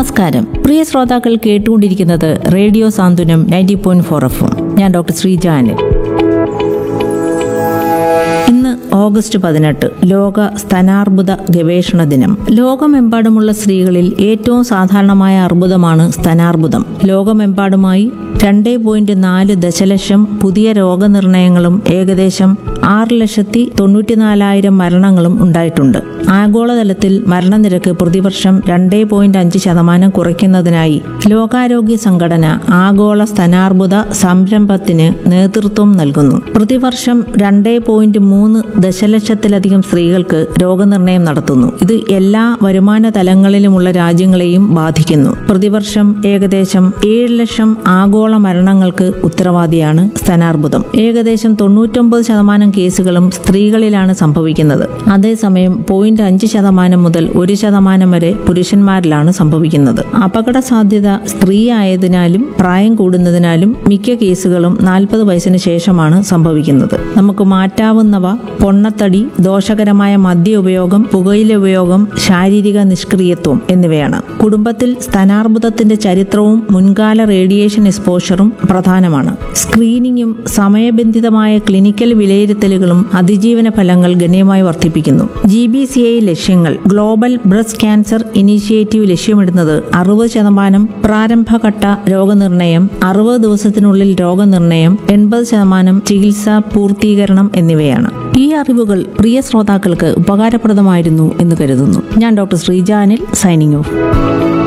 നമസ്കാരം പ്രിയ ശ്രോതാക്കൾ കേട്ടുകൊണ്ടിരിക്കുന്നത് radio Santhwanam ninety point four F ഞാൻ ഡോക്ടർ ശ്രീജാനിൽ ഇന്ന് ഓഗസ്റ്റ് പതിനെട്ട് ലോക സ്തനാർബുദ ഗവേഷണ ദിനം ലോകമെമ്പാടുമുള്ള സ്ത്രീകളിൽ ഏറ്റവും സാധാരണമായ അർബുദമാണ് സ്തനാർബുദം ലോകമെമ്പാടുമായി രണ്ട് പോയിന്റ് നാല് ദശലക്ഷം പുതിയ രോഗനിർണയങ്ങളും ഏകദേശം ആറ് ലക്ഷത്തി തൊണ്ണൂറ്റിനാലായിരം മരണങ്ങളും ഉണ്ടായിട്ടുണ്ട് ആഗോളതലത്തിൽ മരണനിരക്ക് പ്രതിവർഷം രണ്ടേ പോയിന്റ് അഞ്ച് ശതമാനം കുറയ്ക്കുന്നതിനായി ലോകാരോഗ്യ സംഘടന ആഗോള സ്തനാർബുദ സംരംഭത്തിന് നേതൃത്വം നൽകുന്നു പ്രതിവർഷം രണ്ടേ പോയിന്റ് മൂന്ന് ദശലക്ഷത്തിലധികം സ്ത്രീകൾക്ക് രോഗനിർണയം നടത്തുന്നു ഇത് എല്ലാ വരുമാന തലങ്ങളിലുമുള്ള രാജ്യങ്ങളെയും ബാധിക്കുന്നു പ്രതിവർഷം ഏകദേശം ഏഴ് ലക്ഷം ആഗോള മരണങ്ങൾക്ക് ഉത്തരവാദിയാണ് സ്തനാർബുദം ഏകദേശം തൊണ്ണൂറ്റൊമ്പത് ശതമാനം കേസുകളും സ്ത്രീകളിലാണ് സംഭവിക്കുന്നത് അതേസമയം പോയിന്റ് അഞ്ച് ശതമാനം മുതൽ ഒരു ശതമാനം വരെ പുരുഷന്മാരിലാണ് സംഭവിക്കുന്നത് അപകട സാധ്യത സ്ത്രീ ആയതിനാലും പ്രായം കൂടുന്നതിനാലും മിക്ക കേസുകളും നാൽപ്പത് വയസ്സിന് ശേഷമാണ് സംഭവിക്കുന്നത് നമുക്ക് മാറ്റാവുന്നവ പൊണ്ണത്തടി ദോഷകരമായ മദ്യ ഉപയോഗം പുകയില ഉപയോഗം ശാരീരിക നിഷ്ക്രിയത്വം എന്നിവയാണ് കുടുംബത്തിൽ സ്തനാർബുദത്തിന്റെ ചരിത്രവും മുൻകാല റേഡിയേഷൻ എക്സ്പോഷറും പ്രധാനമാണ് സ്ക്രീനിങ്ങും സമയബന്ധിതമായ ക്ലിനിക്കൽ വിലയിരുത്തലുകളും അതിജീവന ഫലങ്ങൾ ഗണ്യമായി വർദ്ധിപ്പിക്കുന്നു ജി ബി സി ഐ ലക്ഷ്യങ്ങൾ ഗ്ലോബൽ ബ്രസ്റ്റ് ക്യാൻസർ ഇനീഷ്യേറ്റീവ് ലക്ഷ്യമിടുന്നത് അറുപത് ശതമാനം പ്രാരംഭഘട്ട രോഗനിർണയം അറുപത് ദിവസത്തിനുള്ളിൽ രോഗനിർണയം എൺപത് ശതമാനം ചികിത്സ പൂർത്തീകരണം എന്നിവയാണ് ഈ അറിവുകൾ പ്രിയ ശ്രോതാക്കൾക്ക് ഉപകാരപ്രദമായിരുന്നു എന്ന് കരുതുന്നു ഞാൻ ഡോക്ടർ ശ്രീജാനിൽ സൈനിങ് ഓഫ്